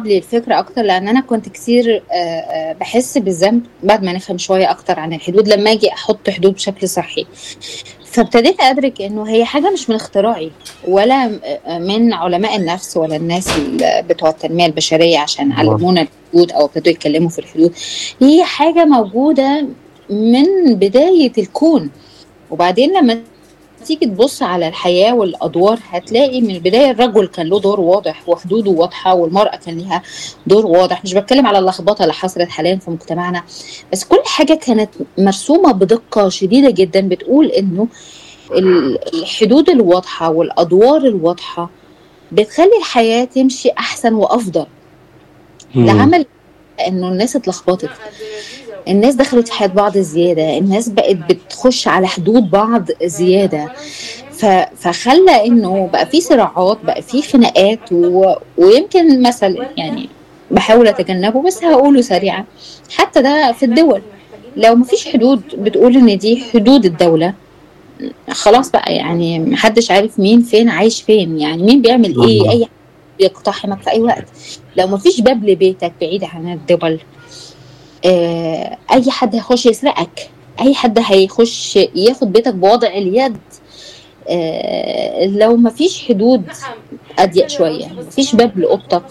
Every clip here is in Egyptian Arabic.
استوعب لي الفكره اكتر لان انا كنت كتير آه، آه، بحس بالذنب بعد ما نفهم شويه اكتر عن الحدود لما اجي احط حدود بشكل صحي فابتديت ادرك انه هي حاجه مش من اختراعي ولا م- آه، من علماء النفس ولا الناس ال- بتوع التنميه البشريه عشان علمونا الحدود او ابتدوا يتكلموا في الحدود هي حاجه موجوده من بدايه الكون وبعدين لما تيجي تبص على الحياة والأدوار هتلاقي من البداية الرجل كان له دور واضح وحدوده واضحة والمرأة كان لها دور واضح مش بتكلم على اللخبطة اللي حصلت حاليا في مجتمعنا بس كل حاجة كانت مرسومة بدقة شديدة جدا بتقول إنه ال- الحدود الواضحة والأدوار الواضحة بتخلي الحياة تمشي أحسن وأفضل ده مم. عمل إنه الناس اتلخبطت الناس دخلت في حياة بعض زيادة الناس بقت بتخش على حدود بعض زيادة ف... فخلى انه بقى في صراعات بقى في خناقات و... ويمكن مثل يعني بحاول اتجنبه بس هقوله سريعا حتى ده في الدول لو مفيش حدود بتقول ان دي حدود الدولة خلاص بقى يعني محدش عارف مين فين عايش فين يعني مين بيعمل ايه بالظبط. اي حد بيقتحمك في اي وقت لو مفيش باب لبيتك بعيد عن الدول آه، اي حد هيخش يسرقك اي حد هيخش ياخد بيتك بوضع اليد آه، لو مفيش حدود اضيق شويه مفيش باب لاوضتك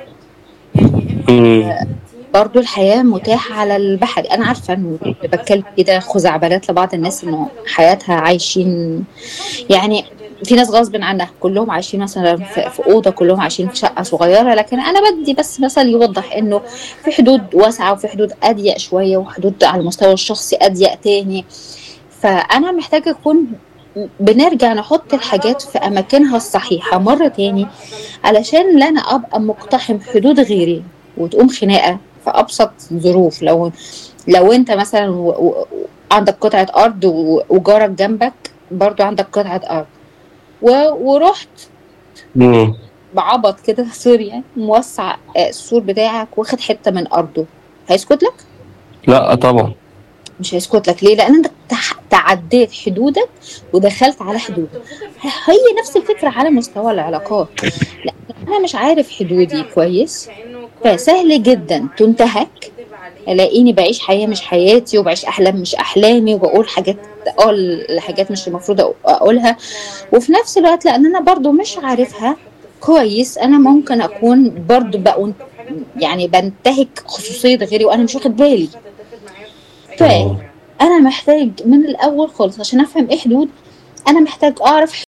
مم. برضو الحياه متاحه على البحر انا عارفه انه اللي بتكلم كده خزعبلات لبعض الناس انه حياتها عايشين يعني في ناس غصب عنها كلهم عايشين مثلا في, في اوضه كلهم عايشين في شقه صغيره لكن انا بدي بس مثل يوضح انه في حدود واسعه وفي حدود اضيق شويه وحدود على المستوى الشخصي اضيق تاني فانا محتاجه اكون بنرجع نحط الحاجات في اماكنها الصحيحه مره تاني علشان لا انا ابقى مقتحم حدود غيري وتقوم خناقه في ابسط ظروف لو لو انت مثلا و... و... عندك قطعه ارض و... وجارك جنبك برضو عندك قطعه ارض و... ورحت مم. بعبط كده سوري يعني موسع آه، السور بتاعك واخد حته من ارضه هيسكت لك؟ لا طبعا مش هيسكت لك ليه؟ لان انت تح- تعديت حدودك ودخلت على حدودك هي نفس الفكره على مستوى العلاقات لا انا مش عارف حدودي كويس فسهل جدا تنتهك الاقيني بعيش حياه مش حياتي وبعيش احلام مش احلامي وبقول حاجات اقول حاجات مش المفروض أق- اقولها وفي نفس الوقت لان انا برضو مش عارفها كويس انا ممكن اكون برضو بقون يعني بنتهك خصوصيه غيري وانا مش واخد بالي فانا محتاج من الاول خالص عشان افهم ايه حدود انا محتاج اعرف